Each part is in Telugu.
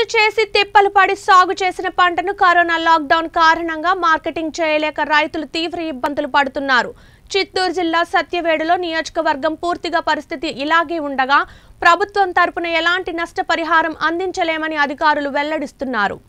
చేసి తిప్పలు పడి సాగు చేసిన పంటను కరోనా లాక్డౌన్ కారణంగా మార్కెటింగ్ చేయలేక రైతులు తీవ్ర ఇబ్బందులు పడుతున్నారు చిత్తూరు జిల్లా సత్యవేడులో నియోజకవర్గం పూర్తిగా పరిస్థితి ఇలాగే ఉండగా ప్రభుత్వం తరపున ఎలాంటి నష్టపరిహారం అందించలేమని అధికారులు వెల్లడిస్తున్నారు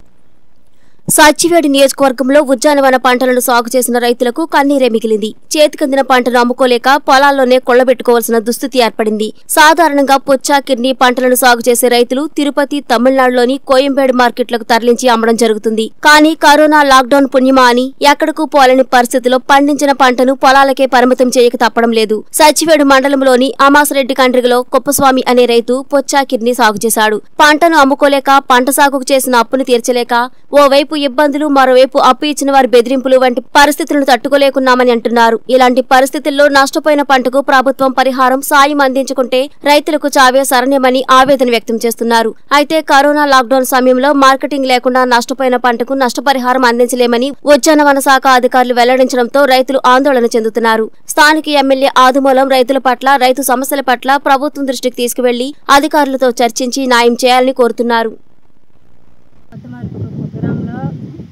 సచ్చివేడి నియోజకవర్గంలో ఉద్యానవన పంటలను సాగు చేసిన రైతులకు కన్నీరే మిగిలింది చేతికందిన పంటను అమ్ముకోలేక పొలాల్లోనే కొల్లబెట్టుకోవాల్సిన దుస్థితి ఏర్పడింది సాధారణంగా పుచ్చ కిడ్నీ పంటలను సాగు చేసే రైతులు తిరుపతి తమిళనాడులోని కోయంబేడు మార్కెట్లకు తరలించి అమ్మడం జరుగుతుంది కానీ కరోనా లాక్డౌన్ పుణ్యమా అని ఎక్కడకు పోలేని పరిస్థితిలో పండించిన పంటను పొలాలకే పరిమితం చేయక తప్పడం లేదు సచ్చివేడు మండలంలోని అమాసరెడ్డి కండ్రిగలో కుప్పస్వామి అనే రైతు పొచ్చా కిడ్నీ సాగు చేశాడు పంటను అమ్ముకోలేక పంట సాగుకు చేసిన అప్పును తీర్చలేక ఓవైపు ఇబ్బందులు మరోవైపు అప్పు ఇచ్చిన వారి బెదిరింపులు వంటి పరిస్థితులను తట్టుకోలేకున్నామని అంటున్నారు ఇలాంటి పరిస్థితుల్లో నష్టపోయిన పంటకు ప్రభుత్వం పరిహారం సాయం అందించుకుంటే రైతులకు చావే శరణ్యమని ఆవేదన వ్యక్తం చేస్తున్నారు అయితే కరోనా లాక్డౌన్ సమయంలో మార్కెటింగ్ లేకుండా నష్టపోయిన పంటకు నష్టపరిహారం అందించలేమని ఉద్యానవన శాఖ అధికారులు వెల్లడించడంతో రైతులు ఆందోళన చెందుతున్నారు స్థానిక ఎమ్మెల్యే ఆదిమూలం రైతుల పట్ల రైతు సమస్యల పట్ల ప్రభుత్వం దృష్టికి తీసుకువెళ్లి అధికారులతో చర్చించి న్యాయం చేయాలని కోరుతున్నారు కొత్త మార్కెట్ గ్రామంలో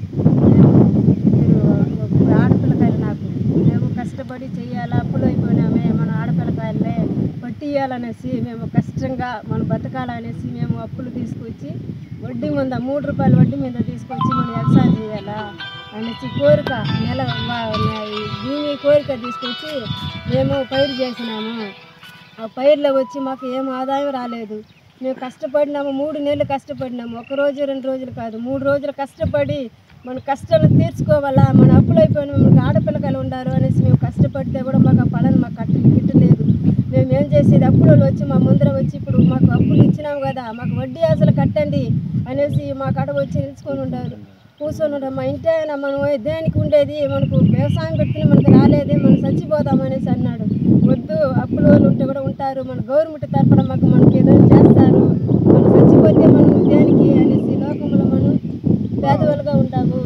నేను ఇద్దరు ఆడపిల్లకాయలు నాకు మేము కష్టపడి చెయ్యాలా అప్పులు అయిపోయినామే మన ఆడపిల్లకాయలే పట్టియాలనేసి మేము కష్టంగా మనం బతకాలనేసి మేము అప్పులు తీసుకొచ్చి వడ్డీ మీద మూడు రూపాయల వడ్డీ మీద తీసుకొచ్చి మనం వ్యవసాయం చేయాలా అనేసి కోరిక నెల వా- ఈ భూమి కోరిక తీసుకొచ్చి మేము పైరు చేసినాము ఆ పైర్లో వచ్చి మాకు ఏం ఆదాయం రాలేదు మేము కష్టపడినాము మూడు నెలలు కష్టపడినాము ఒక రోజు రెండు రోజులు కాదు మూడు రోజులు కష్టపడి మన కష్టాలు తీర్చుకోవాలా మన అప్పులు అయిపోయిన మనకు ఆడపిల్లకాయలు ఉండారు అనేసి మేము కష్టపడితే కూడా మాకు ఆ పడని మాకు కట్ట గిట్టలేదు మేము ఏం చేసేది అప్పులు వచ్చి మా ముందర వచ్చి ఇప్పుడు మాకు అప్పులు ఇచ్చినాము కదా మాకు వడ్డీ అసలు కట్టండి అనేసి మా కాడ వచ్చి నిలుచుకొని ఉంటారు కూర్చొని ఉంటాం మా ఇంటి ఆయన మనం దేనికి ఉండేది మనకు వ్యవసాయం పెట్టిన మనకు రాలేదే మనం చచ్చిపోదాం అనేసి అన్నాడు వద్దు అప్పుల వాళ్ళు ఉంటే కూడా ఉంటారు మన గవర్నమెంట్ తరఫున మాకు మనకి ఏదో చేస్తారు మనం చచ్చిపోతే మనం దేనికి అనేసి లోకంలో మనం పేదవాళ్ళుగా ఉంటాము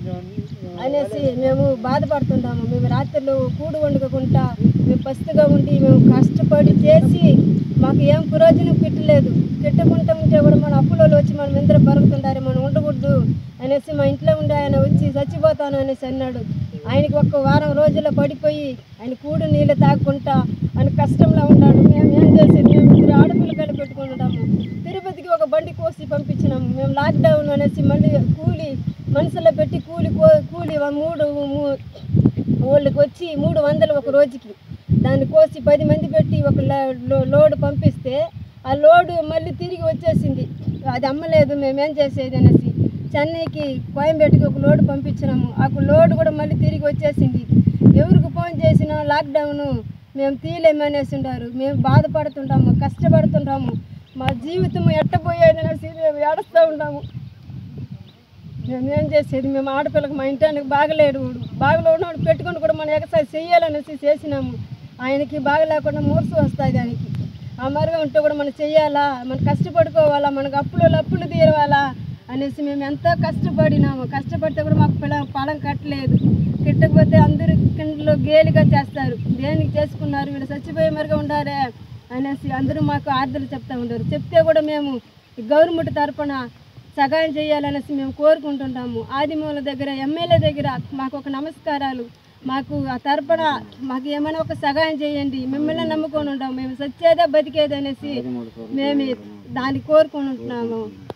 అనేసి మేము బాధపడుతుంటాము మేము రాత్రులు కూడు వండుకోకుండా మేము పస్తుగా ఉండి మేము కష్టపడి చేసి మాకు ఏం ప్రయోజనం పెట్టలేదు పెట్టకుండా ఉంటే కూడా మన అప్పులలో వచ్చి మనం ఎంత బరుగుతుంటారు మనం ఉండకూడదు అనేసి మా ఇంట్లో ఉండే ఆయన వచ్చి చచ్చిపోతాను అనేసి అన్నాడు ఆయనకి ఒక్క వారం రోజుల్లో పడిపోయి ఆయన కూడు నీళ్ళు తాగకుండా ఆయన కష్టంలో ఉన్నాడు మేము ఏం చేసేది మేము ఇద్దరు ఆడపిల్లకాయలు పెట్టుకుని ఉన్నాము తిరుపతికి ఒక బండి కోసి పంపించినాము మేము లాక్డౌన్ అనేసి మళ్ళీ కూలి మనసులో పెట్టి కూలి కో- కూలి వ- మూడు మూ- వాళ్ళకి వచ్చి మూడు వందలు ఒక రోజుకి దాన్ని కోసి పది మంది పెట్టి ఒక లో- లో- లోడ్ పంపిస్తే ఆ లోడు మళ్ళీ తిరిగి వచ్చేసింది అది అమ్మలేదు మేమేం చేసేది అనేసి చెన్నైకి కోయంబేటకి ఒక లోడ్ పంపించినాము ఆ లోడ్ కూడా మళ్ళీ తిరిగి వచ్చేసింది ఎవరికి ఫోన్ చేసినా లాక్డౌన్ మేము తీయలేమనేసి ఉంటారు మేము బాధపడుతుంటాము కష్టపడుతుంటాము మా జీవితం ఎట్టపోయేది అనేసి మేము ఏడుస్తూ ఉంటాము మేము ఏం చేసేది మేము ఆడపిల్లకి మా ఇంటానికి బాగలేడు వాడు బాగలో ఉన్నవాడు పెట్టుకొని కూడా మనం ఎక్సర్సైజ్ చేయాలనేసి చేసినాము ఆయనకి బాగా లేకుండా మూర్సు వస్తాయి దానికి ఆ మరుగా ఉంటే కూడా మనం చెయ్యాలా మనం కష్టపడుకోవాలా మనకు అప్పులు అప్పులు తీరవాలా అనేసి మేము ఎంతో కష్టపడినాము కష్టపడితే కూడా మాకు పిల్ల పొలం కట్టలేదు కిట్టకపోతే అందరూ కిందలో గేలిగా చేస్తారు దేనికి చేసుకున్నారు వీళ్ళు చచ్చిపోయే మరుగా ఉండారే అనేసి అందరూ మాకు ఆర్దలు చెప్తా ఉంటారు చెప్తే కూడా మేము ఈ గవర్నమెంట్ తరపున సహాయం చేయాలనేసి మేము కోరుకుంటుంటాము ఆదిమూల దగ్గర ఎమ్మెల్యే దగ్గర మాకు ఒక నమస్కారాలు మాకు ఆ తరపున మాకు ఏమైనా ఒక సహాయం చేయండి మిమ్మల్ని నమ్ముకొని ఉంటాము మేము సచ్చేదే బతికేది అనేసి మేము దాన్ని కోరుకుంటున్నాము